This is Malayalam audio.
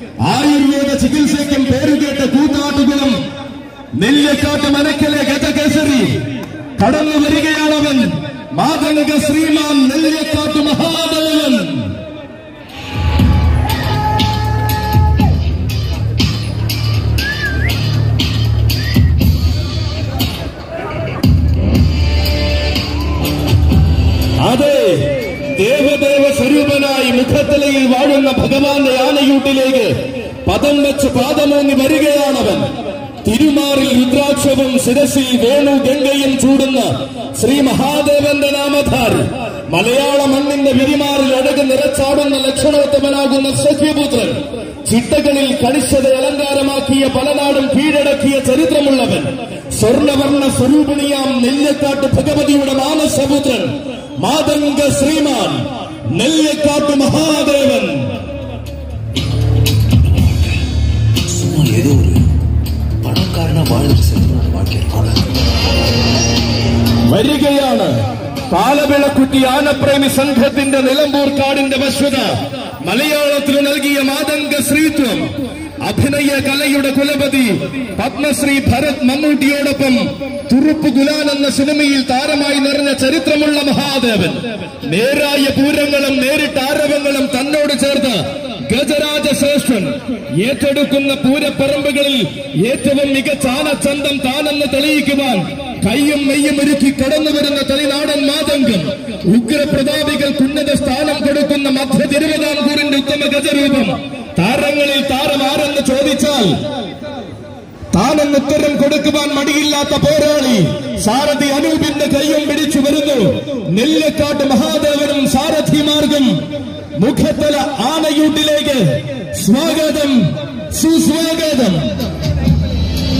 ആയുർവേദ ചികിത്സയ്ക്കും പേരുകേട്ട കൂത്താട്ടുകുളം നെല്ലിക്കാട്ട് മനക്കലെ ഗതകേസരി കടന്നു വരികയാണവൻ മാതംഗ ശ്രീമാൻ നെല്ലിക്കാട്ട് മഹാദേവൻ അതെ ദേവദേവ സ്വരൂപനായി മുഖത്തലയിൽ വാഴുന്ന ഭഗവാന്റെ ആനയൂട്ടിലേക്ക് പദം വെച്ച് പാദമൂന്നി വരികയാണവൻ തിരുമാറിൽ രുദ്രാക്ഷവും ശിരസിൽ വേണു ഗംഗയും ചൂടുന്ന ശ്രീ മഹാദേവന്റെ നാമധാരി മലയാള മണ്ണിന്റെ വിരിമാറിൽ അഴക് നിറച്ചാടുന്ന ലക്ഷണോത്തമനാകുന്ന സഖ്യപുത്രൻ ചിട്ടകളിൽ കണിശത അലങ്കാരമാക്കിയ പലനാടും കീഴടക്കിയ ചരിത്രമുള്ളവൻ സ്വർണവർണ്ണ സ്വരൂപിണിയാം നെല്ലിക്കാട്ട് ഭഗവതിയുടെ മാനസപുത്രൻ മാതംഗ ശ്രീമാൻ നെല്ലിക്കാട്ട് മഹാദേവൻ சும்மா ஏதோ ஒரு பணக்காரனா வாழ்ந்துட்டு செஞ்சு வாழ்க்கை വരികയാണ് പാലവിളക്കുട്ടി ആനപ്രേമി സംഘത്തിന്റെ നിലമ്പൂർ കാടിന്റെ വശ്വത മലയാളത്തിന് നൽകിയ മാതംഗ ശ്രീത്വം അഭിനയ കലയുടെ കുലപതി പത്മശ്രീ ഭരത് മമ്മൂട്ടിയോടൊപ്പം തുറുപ്പ് ഗുലാൻ എന്ന സിനിമയിൽ താരമായി നിറഞ്ഞ ചരിത്രമുള്ള മഹാദേവൻ നേരായ പൂരങ്ങളും നേരിട്ട ആരവങ്ങളും തന്നോട് ചേർത്ത് ഗജരാജ ശ്രേഷ്ഠൻ ഏറ്റെടുക്കുന്ന പൂരപ്പറമ്പുകളിൽ ഏറ്റവും മികച്ച ആനച്ചന്തം താനെന്ന് തെളിയിക്കുവാൻ കയ്യും മെയ്യും ഒരുക്കി കടന്നു വരുന്ന തനിനാടൻ മാതംഗം ഉഗ്രപ്രതാപികൾ ഉന്നത സ്ഥാനം കൊടുക്കുന്ന മധ്യ തിരുവിതാംകൂറിന്റെ ഉത്തമ ഗജരൂപം താരങ്ങളിൽ താരം ആരെന്ന് ചോദിച്ചാൽ താനെന്ന് ഉത്തരം കൊടുക്കുവാൻ മടിയില്ലാത്ത പോരാളി സാരഥി അനൂപിന്റെ കയ്യും പിടിച്ചു വരുന്നു നെല്ലക്കാട്ട് മഹാദേവനും സാരഥിമാർഗം മുഖത്തല ആനയൂട്ടിലേക്ക് സ്വാഗതം സുസ്വാഗതം